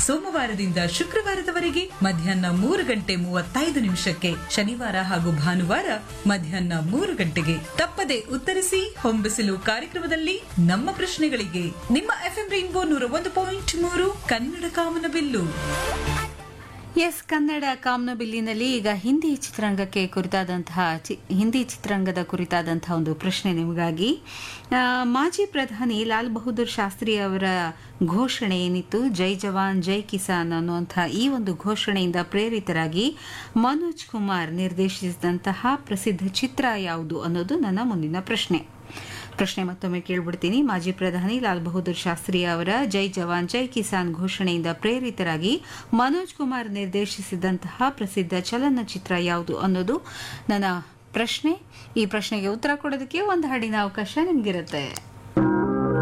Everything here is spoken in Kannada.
ಸೋಮವಾರದಿಂದ ಶುಕ್ರವಾರದವರೆಗೆ ಮಧ್ಯಾಹ್ನ ಮೂರು ಗಂಟೆ ಮೂವತ್ತೈದು ನಿಮಿಷಕ್ಕೆ ಶನಿವಾರ ಹಾಗೂ ಭಾನುವಾರ ಮಧ್ಯಾಹ್ನ ಮೂರು ಗಂಟೆಗೆ ತಪ್ಪದೆ ಉತ್ತರಿಸಿ ಹೊಂಬಿಸಿಲು ಕಾರ್ಯಕ್ರಮದಲ್ಲಿ ನಮ್ಮ ಪ್ರಶ್ನೆಗಳಿಗೆ ನಿಮ್ಮ ಎಫ್ಎಂ ರೈನ್ಬೋ ನೂರ ಒಂದು ಪಾಯಿಂಟ್ ಮೂರು ಕನ್ನಡ ಕಾಮನಬಿಲ್ಲು ಎಸ್ ಕನ್ನಡ ಕಾಮನಬಿಲ್ಲಿನಲ್ಲಿ ಈಗ ಹಿಂದಿ ಚಿತ್ರರಂಗಕ್ಕೆ ಕುರಿತಾದಂತಹ ಚಿ- ಹಿಂದಿ ಚಿತ್ರರಂಗದ ಕುರಿತಾದಂತಹ ಒಂದು ಪ್ರಶ್ನೆ ನಿಮಗಾಗಿ ಆ, ಮಾಜಿ ಪ್ರಧಾನಿ ಲಾಲ್ ಬಹದ್ದೂರ್ ಶಾಸ್ತ್ರಿ ಅವರ ಘೋಷಣೆ ಏನಿತ್ತು ಜೈ ಜವಾನ್ ಜೈ ಕಿಸಾನ್ ಅನ್ನುವಂಥ ಈ ಒಂದು ಘೋಷಣೆಯಿಂದ ಪ್ರೇರಿತರಾಗಿ ಮನೋಜ್ ಕುಮಾರ್ ನಿರ್ದೇಶಿಸಿದಂತಹ ಪ್ರಸಿದ್ಧ ಚಿತ್ರ ಯಾವುದು ಅನ್ನೋದು ನನ್ನ ಮುಂದಿನ ಪ್ರಶ್ನೆ ಪ್ರಶ್ನೆ ಮತ್ತೊಮ್ಮೆ ಕೇಳ್ಬಿಡ್ತೀನಿ ಮಾಜಿ ಪ್ರಧಾನಿ ಲಾಲ್ ಬಹದ್ದೂರ್ ಶಾಸ್ತ್ರಿ ಅವರ ಜೈ ಜವಾನ್ ಜೈ ಕಿಸಾನ್ ಘೋಷಣೆಯಿಂದ ಪ್ರೇರಿತರಾಗಿ ಮನೋಜ್ ಕುಮಾರ್ ನಿರ್ದೇಶಿಸಿದಂತಹ ಪ್ರಸಿದ್ಧ ಚಲನಚಿತ್ರ ಯಾವುದು ಅನ್ನೋದು ನನ್ನ ಪ್ರಶ್ನೆ ಈ ಪ್ರಶ್ನೆಗೆ ಉತ್ತರ ಕೊಡೋದಕ್ಕೆ ಒಂದು ಹಾಡಿನ ಅವಕಾಶ ನಿಮ್ಗಿರುತ್ತೆ